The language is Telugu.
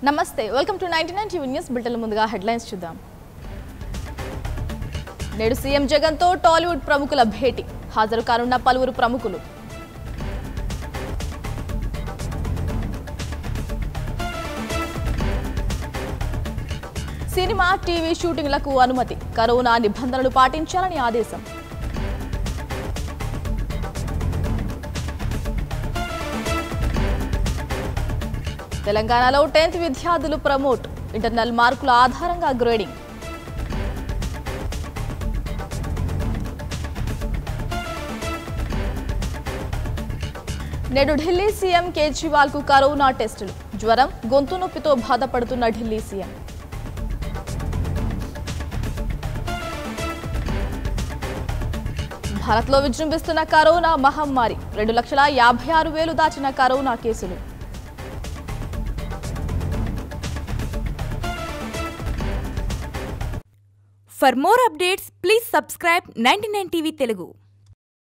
నమస్తే welcome to ninety nine TV news బిల్టల ముందుగా హెడ్లైన్స్ చూద్దాం నేడు సీఎం జగన్తో టాలీవుడ్ ప్రముఖుల భేటీ హాజరు కానున్న పలువురు ప్రముఖులు సినిమా టీవీ షూటింగ్లకు అనుమతి కరోనా నిబంధనలు పాటించాలని ఆదేశం తెలంగాణలో టెన్త్ విద్యార్థులు ప్రమోట్ ఇంటర్నల్ మార్కుల ఆధారంగా గ్రేడింగ్ నేడు ఢిల్లీ సీఎం కేజ్రీవాల్ కు కరోనా టెస్టులు జ్వరం గొంతు నొప్పితో బాధపడుతున్న ఢిల్లీ సీఎం భారత్లో విజృంభిస్తున్న కరోనా మహమ్మారి రెండు లక్షల యాభై ఆరు వేలు దాచిన కరోనా కేసులు For more updates, please subscribe 99 TV Telugu.